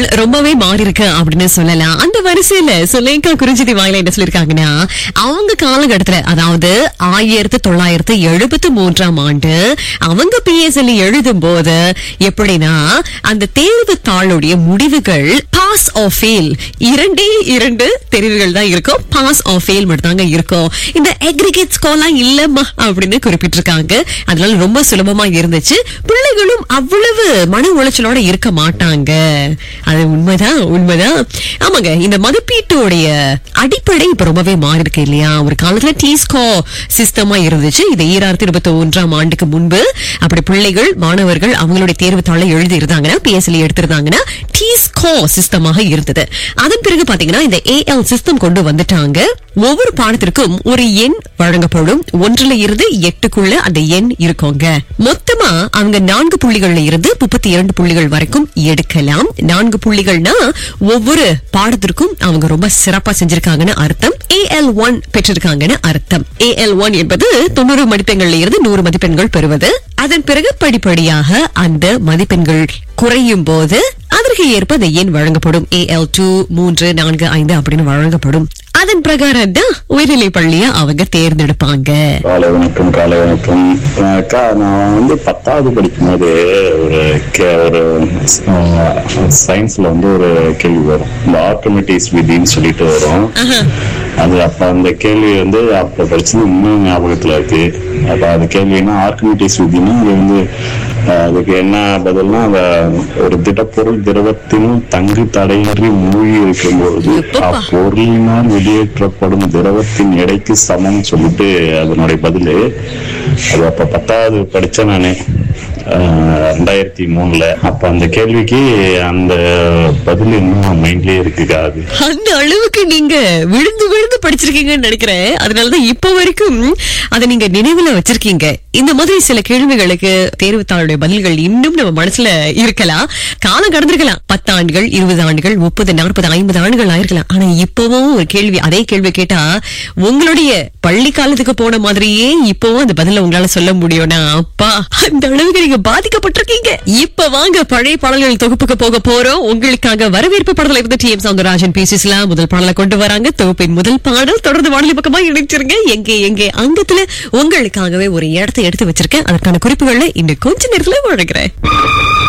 ரொம்பவே மாறி இருக்கு அப்படின்னு சொல்லலாம் அந்த வரிசையில சுலேகா குறிஞ்சிதி வாயில என்ன சொல்லிருக்காங்கன்னா அவங்க காலகட்டத்துல அதாவது ஆயிரத்தி தொள்ளாயிரத்தி எழுபத்தி மூன்றாம் ஆண்டு அவங்க பிஎஸ்எல் எழுதும் போது எப்படின்னா அந்த தேர்வு தாளுடைய முடிவுகள் பாஸ் ஆஃப் ஃபெயில் இரண்டே இரண்டு தெரிவுகள் தான் இருக்கும் பாஸ் ஆஃப் ஃபெயில் மட்டும் தாங்க இருக்கும் இந்த அக்ரிகேட் ஸ்கோர்லாம் இல்லம்மா அப்படின்னு குறிப்பிட்டிருக்காங்க அதனால ரொம்ப சுலபமா இருந்துச்சு பிள்ளைகளும் அவ்வளவு மன உளைச்சலோட இருக்க மாட்டாங்க அது உண்மைதான் உண்மைதான் ஆமாங்க இந்த மதிப்பீட்டோடைய அடிப்படை இப்ப ரொம்பவே மாறி இருக்கு இல்லையா ஒரு காலத்துல டி ஸ்கோ சிஸ்டமா இருந்துச்சு இது ஈராயிரத்தி இருபத்தி ஒன்றாம் ஆண்டுக்கு முன்பு அப்படி பிள்ளைகள் மாணவர்கள் அவங்களுடைய தேர்வு தாளை எழுதி இருந்தாங்கன்னா பிஎஸ்எல் எடுத்திருந்தாங்கன்னா டி ஸ்கோ சிஸ்டமாக இருந்தது அதன் பிறகு பாத்தீங்கன்னா இந்த ஏஎல் சிஸ்டம் கொண்டு வந்துட்டாங்க ஒவ்வொரு பாடத்திற்கும் ஒரு எண் வழங்கப்படும் ஒன்றுல இருந்து எட்டுக்குள்ள அந்த எண் இருக்குங்க மொத்தமா அவங்க நான்கு புள்ளிகள்ல இருந்து முப்பத்தி இரண்டு புள்ளிகள் வரைக்கும் எடுக்கலாம் நான்கு புள்ளிகள்னா ஒவ்வொரு பாடத்திற்கும் அவங்க ரொம்ப சிறப்பா செஞ்சிருக்காங்கன்னு அர்த்தம் ஏஎல் ஒன் பெற்றிருக்காங்கன்னு அர்த்தம் ஏஎல் ஒன் என்பது தொண்ணூறு மதிப்பெண்கள்ல இருந்து நூறு மதிப்பெண்கள் பெறுவது அதன் பிறகு படிப்படியாக அந்த மதிப்பெண்கள் குறையும் போது அதற்கு ஏற்ப அந்த எண் வழங்கப்படும் ஏஎல் டூ மூன்று நான்கு ஐந்து அப்படின்னு வழங்கப்படும் அதன் பிரகாரம் தான் உயர்நிலை பள்ளியை அவங்க தேர்ந்தெடுப்பாங்க காலை வணக்கம் காலை வணக்கம் அஹ் அக்கா நான் வந்து பத்தாவது படிக்கும்போது ஒரு கே ஒரு சயின்ஸ்ல வந்து ஒரு கேள்வி வரும் இந்த ஆர்கமெட்டிஸ் விதின்னு சொல்லிட்டு வரும் அது அப்ப அந்த கேள்வி வந்து அப்ப படிச்சது இன்னும் ஞாபகத்துல இருக்கு அப்ப அது கேள்வினா ஆர்கமெட்டிஸ் விதினா அது வந்து அஹ், அதுக்கு என்ன பதில்னா அந்த ஒரு திடப்பொருள் திரவத்தின் தங்கு தடையின்றி மூழ்கி இருக்கும்போது எப்பப்பா. அப்பொருளினால் வெளியேற்றப்படும் திரவத்தின் எடைக்கு சமம் சொல்லிட்டு அதனுடைய பதிலு அது அப்ப பத்தாவது படிச்சேன் நானு ஆஹ், ரெண்டாயிரத்தி மூணுல அப்ப அந்த கேள்விக்கு அந்த பதில் இன்னும் மைண்ட்லயே இருக்குக்கா அது அந்த அளவுக்கு நீங்க விழுந்து விழுந்து படிச்சிருக்கீங்கன்னு நினைக்கிறேன் அதனாலதான் இப்ப வரைக்கும் அதை நீங்க நினைவுல வச்சிருக்கீங்க இந்த மாதிரி சில கேள்விகளுக்கு தேர்வுத்தாளுடைய பதில்கள் இன்னும் நம்ம மனசுல இருக்கலாம் காலம் கடந்திருக்கலாம் பத்து ஆண்டுகள் இருபது ஆண்டுகள் முப்பது நாற்பது ஐம்பது ஆண்டுகள் ஆயிருக்கலாம் ஆனா இப்பவும் ஒரு கேள்வி அதே கேள்வி கேட்டா உங்களுடைய பள்ளி காலத்துக்கு போன மாதிரியே இப்பவும் அந்த பதில உங்களால சொல்ல முடியும்னா அப்பா அந்த அளவுக்கு நீங்க பாதிக்கப்பட்டிருக்கீங்க இப்ப வாங்க பழைய பாடல்கள் தொகுப்புக்கு போக போறோம் உங்களுக்காக வரவேற்பு பாடல இருந்து டி எம் சவுந்தரராஜன் பேசிஸ்லா முதல் பாடலை கொண்டு வராங்க தொகுப்பின் முதல் பாடல் தொடர்ந்து வானொலி பக்கமா இணைச்சிருங்க எங்கே எங்கே அங்கத்துல உங்களுக்காகவே ஒரு இடத்தை எடுத்து வச்சிருக்கேன் அதற்கான குறிப்புகளை இன்னும் கொஞ்ச நேரத்துல வழங்குறேன்